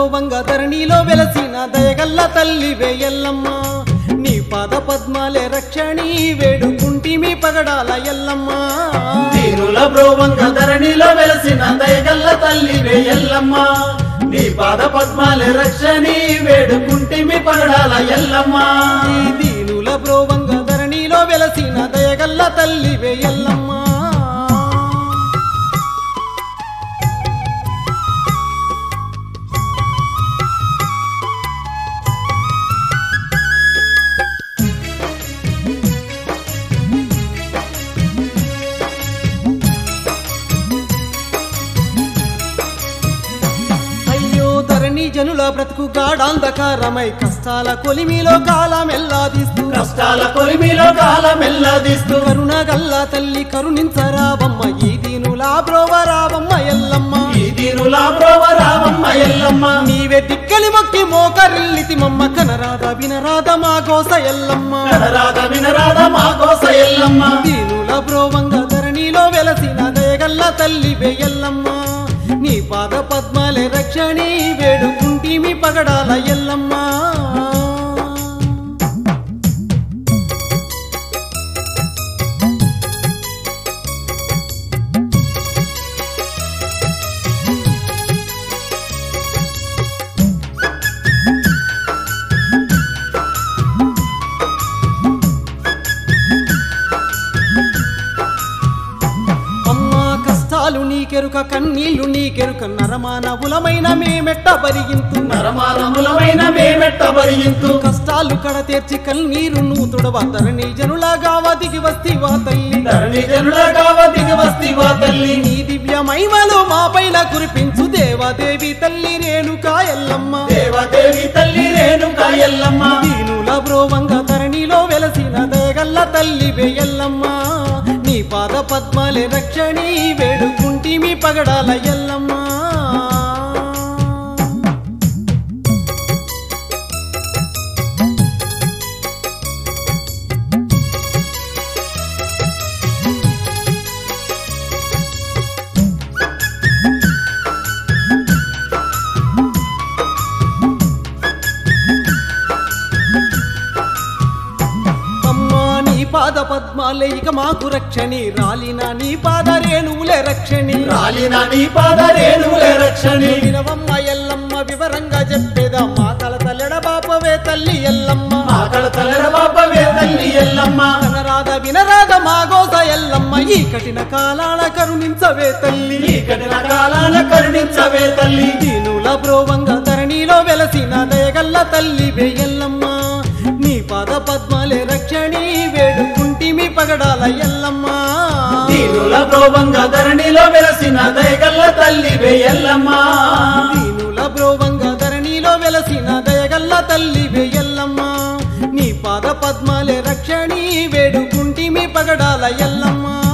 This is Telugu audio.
బ్రోవంగ ధరణిలో వెలసిన దయగల్ల తల్లి ఎల్లమ్మ నీ పాద పద్మాలే రక్షణి వేడుకుంటిమి పగడాల ఎల్లమ్మ దీనుల బ్రోవంగ ధరణిలో వెలసిన దయగల్ల తల్లి ఎల్లమ్మ నీ పాద పద్మాల రక్షణి వేడుకుంటిమి పగడాల ఎల్లమ్మ ఈ దీనుల బ్రోవంగ ధరణిలో వెలసిన దయగల్ల తల్లి ఎల్లమ్మ అయ్యో ధరణి జనుల బ్రతుకు గాఢాంధకారమై కష్టాల కొలిమిలో కాలం ఎల్లాదిస్తూ కష్టాల కొలిమిలో కాలం ఎల్లదీస్తూ కరుణ గల్ల తల్లి కరుణించరావమ్మ ఈ దీనుల బ్రోవరావమ్మ ఎల్లమ్మ ఈ దీనుల బ్రోవ రామమ్మ ఎల్లమ్మ నీవే దిక్కలి మొక్కి మోకరిల్లితి మమ్మ కనరాద వినరాద మా గోస ఎల్లమ్మ వినరాధ వినరాధ మా కోస ఎల్లమ్మ దీనుల బ్రోవంగ ధరణిలో వెలసిన దయగల్ల తల్లి ఎల్లమ్మ నీ పాద పద్మాలే రక్షణి వేడుకుంటిమి పగడాల ఎల్లమ్మ అమ్మా కష్టాలు నీకెరుక కన్నీళ్లు నీకెరుక నరమానవులమైన మేమెట్ట బరిగింతు నరమానములమైన మేమెట్ట భరింతు కష్టాలు కడ తీర్చి కన్నీరు నువ్వు తుడవ ధరణి జనులాగా వదిగి వస్తివా తల్లి ధరణి జనుల కావ దిగి వస్తివా తల్లి నీ దివ్య మహిమలు మా పైన కురిపించు దేవాదేవి తల్లి రేణుకా ఎల్లమ్మ దేవదేవి తల్లి రేణుక ఎల్లమ్మ దీనుల బ్రోవంగ ధరణిలో వెలసిన దయగల్ల తల్లి ఎల్లమ్మ నీ పాద పద్మాలే రక్షణి వేడుకుంటిమి పగడాల ఎల్లమ్మ అమ్మా నీ పాద పద్మాలే ఇక మాకు రక్షణి రాలిన నీ పాద రేణువులే రక్షణి రాలిన నీ పాద రేణువులే రక్షణి వినవమ్మ ఎల్లమ్మ వివరంగా చెప్పేదా మా కలతలెడ బాపవే తల్లి ఎల్లమ్మ ఆకల తలర బాపవే తల్లి ఎల్లమ్మ కనరాద వినరాద మా గోస ఎల్లమ్మ ఈ కఠిన కాలాల కరుణించవే తల్లి ఈ కఠిన కాలాన కరుణించవే తల్లి దీనుల బ్రోవంగ ధరణిలో వెలసిన దయగల్ల తల్లి ఎల్లమ్మ నీ పాద పద్మాలే రక్షణి వేడుకుంటిమి పగడాల ఎల్లమ్మ దీనుల ప్రోభంగ ధరణిలో వెలసిన దయగల్ల తల్లి ఎల్లమ్మ దీనుల బ్రోవంగ ధరణిలో వెలసిన దయగల్ల తల్లి ఎల్లమ్మ నీ పాద పద్మాలే రక్షణి వేడుకుంటిమి పగడాల ఎల్లమ్మ